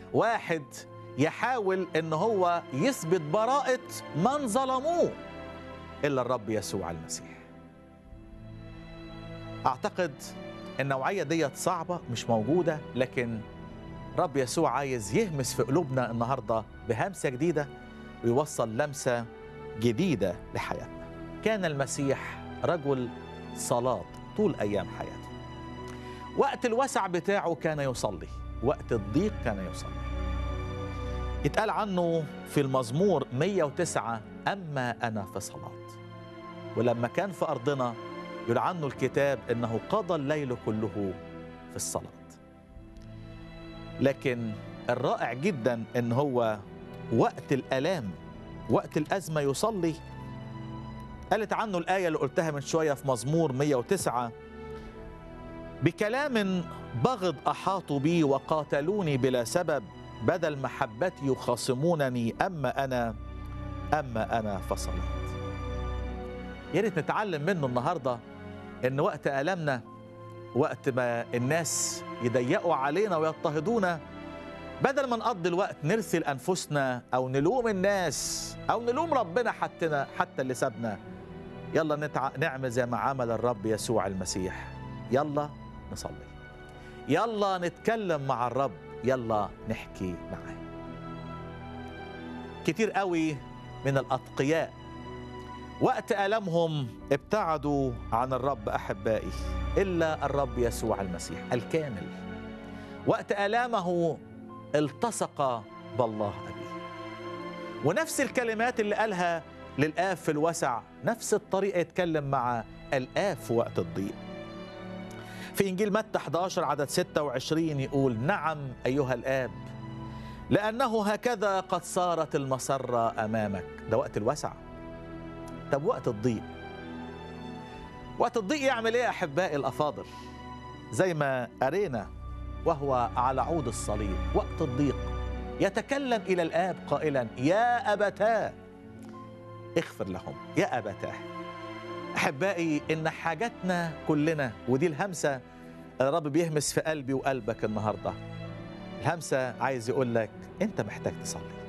واحد يحاول ان هو يثبت براءة من ظلموه الا الرب يسوع المسيح اعتقد النوعية ديت صعبة مش موجودة لكن رب يسوع عايز يهمس في قلوبنا النهاردة بهمسة جديدة ويوصل لمسة جديدة لحياتنا كان المسيح رجل صلاة طول أيام حياته وقت الوسع بتاعه كان يصلي وقت الضيق كان يصلي يتقال عنه في المزمور 109 أما أنا في صلاة ولما كان في أرضنا يقول عنه الكتاب أنه قضى الليل كله في الصلاة لكن الرائع جدا أن هو وقت الآلام وقت الأزمة يصلي قالت عنه الآية اللي قلتها من شوية في مزمور 109 بكلام بغض أحاطوا بي وقاتلوني بلا سبب بدل محبتي يخاصمونني أما أنا أما أنا فصلت يا ريت نتعلم منه النهاردة إن وقت ألمنا وقت ما الناس يضيقوا علينا ويضطهدونا بدل ما نقضي الوقت نرسل أنفسنا أو نلوم الناس أو نلوم ربنا حتى حتى اللي سابنا يلا نتع... نعمل زي ما عمل الرب يسوع المسيح يلا نصلي يلا نتكلم مع الرب يلا نحكي معاه كتير قوي من الأتقياء وقت ألمهم ابتعدوا عن الرب أحبائي إلا الرب يسوع المسيح الكامل وقت آلامه التصق بالله أبيه ونفس الكلمات اللي قالها للآب في الوسع نفس الطريقة يتكلم مع الآب في وقت الضيق في إنجيل متى 11 عدد 26 يقول نعم أيها الآب لأنه هكذا قد صارت المسرة أمامك ده وقت الوسع طب وقت الضيق وقت الضيق يعمل ايه يا احبائي الافاضل زي ما قرينا وهو على عود الصليب وقت الضيق يتكلم الى الاب قائلا يا ابتاه اغفر لهم يا ابتاه احبائي ان حاجتنا كلنا ودي الهمسه الرب بيهمس في قلبي وقلبك النهارده الهمسه عايز يقول لك انت محتاج تصلي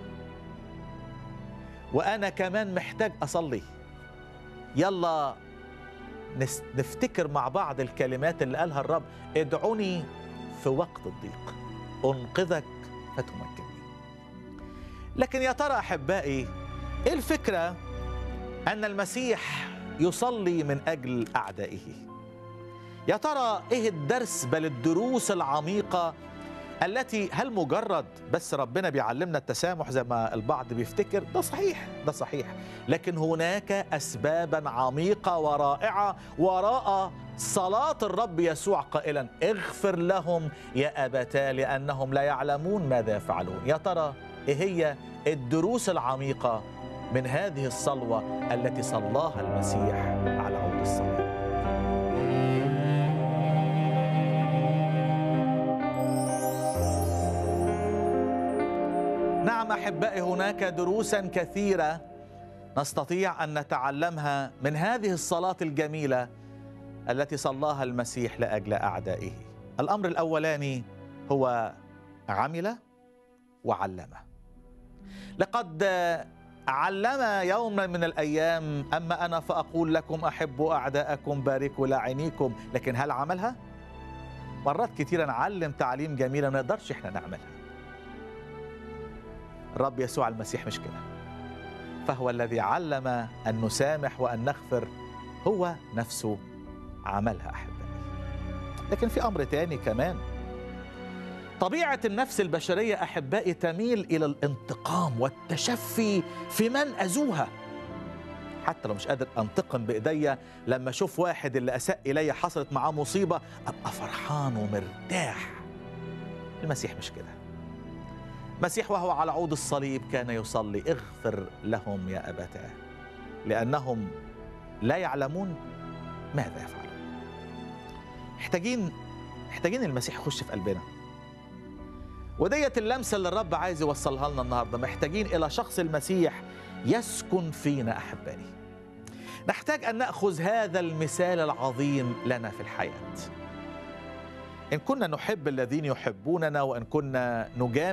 وانا كمان محتاج اصلي يلا نفتكر مع بعض الكلمات اللي قالها الرب ادعوني في وقت الضيق انقذك فتمكنني لكن يا ترى احبائي ايه الفكره ان المسيح يصلي من اجل اعدائه يا ترى ايه الدرس بل الدروس العميقه التي هل مجرد بس ربنا بيعلمنا التسامح زي ما البعض بيفتكر ده صحيح ده صحيح لكن هناك اسبابا عميقه ورائعه وراء صلاه الرب يسوع قائلا اغفر لهم يا ابتاه لانهم لا يعلمون ماذا يفعلون يا ترى ايه هي الدروس العميقه من هذه الصلوه التي صلاها المسيح على عود الصليب نعم احبائي هناك دروسا كثيره نستطيع ان نتعلمها من هذه الصلاه الجميله التي صلاها المسيح لاجل اعدائه الامر الاولاني هو عمل وعلم لقد علم يوما من الايام اما انا فاقول لكم احبوا اعداءكم باركوا لاعنيكم لكن هل عملها مرات كثيره نعلم تعليم جميله ما نقدرش احنا نعملها الرب يسوع المسيح مش كده فهو الذي علم أن نسامح وأن نغفر هو نفسه عملها أحبائي لكن في أمر تاني كمان طبيعة النفس البشرية أحبائي تميل إلى الانتقام والتشفي في من أذوها حتى لو مش قادر انتقم بايديا لما اشوف واحد اللي اساء الي حصلت معاه مصيبه ابقى فرحان ومرتاح المسيح مش كده المسيح وهو على عود الصليب كان يصلي اغفر لهم يا أبتاه لأنهم لا يعلمون ماذا يفعلون محتاجين محتاجين المسيح يخش في قلبنا وديت اللمسة اللي الرب عايز يوصلها لنا النهاردة محتاجين إلى شخص المسيح يسكن فينا أحبائي نحتاج أن نأخذ هذا المثال العظيم لنا في الحياة إن كنا نحب الذين يحبوننا وإن كنا نجامل